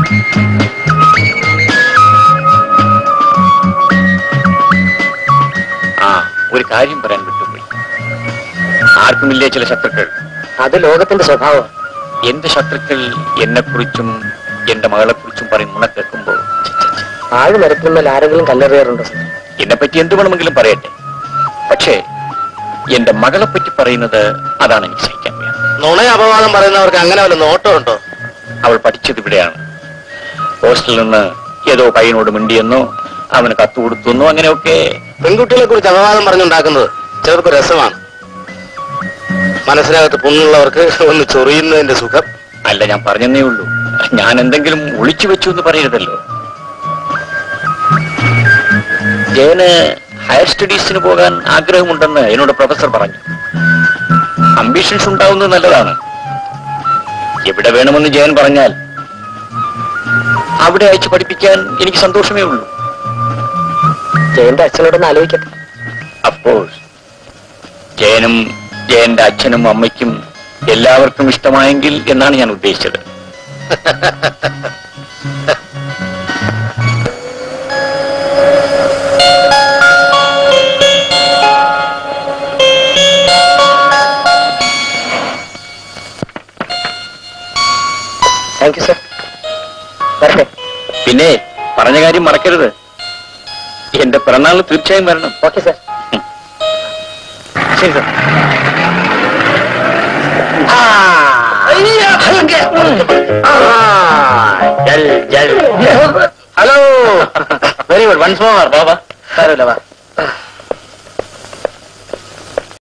ആ ഒരു കാര്യം പറയാൻ വിട്ടുപോയി ആർക്കുമില്ലേ ചില ശത്രുക്കൾ അത് ലോകത്തിന്റെ സ്വഭാവം എന്റെ ശത്രുക്കൾ എന്നെക്കുറിച്ചും എന്റെ മകളെക്കുറിച്ചും പറയും നുണ കേൾക്കുമ്പോ ആഴ് മരത്തിന്മേൽ ആരെങ്കിലും കല്ലെറിയാറുണ്ടോ സാർ എന്നെ പറ്റി എന്ത് വേണമെങ്കിലും പറയട്ടെ പക്ഷേ എന്റെ മകളെ പറ്റി പറയുന്നത് അതാണ് എനിക്ക് സഹിക്കാൻ വയ്യ നുണയ അപവാദം പറയുന്നവർക്ക് അങ്ങനെ വല്ല നോട്ടമുണ്ടോ അവൾ പഠിച്ചത് ഇവിടെയാണ് ഹോസ്റ്റലിൽ നിന്ന് ഏതോ പയ്യനോട് മിണ്ടിയെന്നോ അവന് കത്ത് കൊടുത്തെന്നോ അങ്ങനെയൊക്കെ പെൺകുട്ടികളെ കുറിച്ച് അപവാദം പറഞ്ഞുണ്ടാക്കുന്നത് ചിലർക്ക് രസമാണ് മനസ്സിനകത്ത് പുണ്ണുള്ളവർക്ക് ഒന്ന് ചൊറിയുന്നതിന്റെ സുഖം അല്ല ഞാൻ പറഞ്ഞെന്നേ ഉള്ളൂ ഞാൻ എന്തെങ്കിലും ഒളിച്ചു വെച്ചു എന്ന് പറയരുതല്ലോ ജയന് ഹയർ സ്റ്റഡീസിന് പോകാൻ ആഗ്രഹമുണ്ടെന്ന് എന്നോട് പ്രൊഫസർ പറഞ്ഞു അംബിഷൻസ് ഉണ്ടാവുന്നത് നല്ലതാണ് എവിടെ വേണമെന്ന് ജയൻ പറഞ്ഞാൽ അവിടെ അയച്ചു പഠിപ്പിക്കാൻ എനിക്ക് സന്തോഷമേ ഉള്ളൂ ജയന്റെ അച്ഛനോടൊന്ന് ആലോചിക്കട്ടെ അഫ്കോഴ്സ് ജയനും ജയന്റെ അച്ഛനും അമ്മയ്ക്കും എല്ലാവർക്കും ഇഷ്ടമായെങ്കിൽ എന്നാണ് ഞാൻ ഉദ്ദേശിച്ചത് താങ്ക് യു സാർ വരട്ടെ പിന്നെ പറഞ്ഞ കാര്യം മറക്കരുത് എന്റെ പിറന്നാളിന് തീർച്ചയായും വരണം ഓക്കെ സാർ ശരി sir hello very good once more ബാബാ സാരമില്ല വാ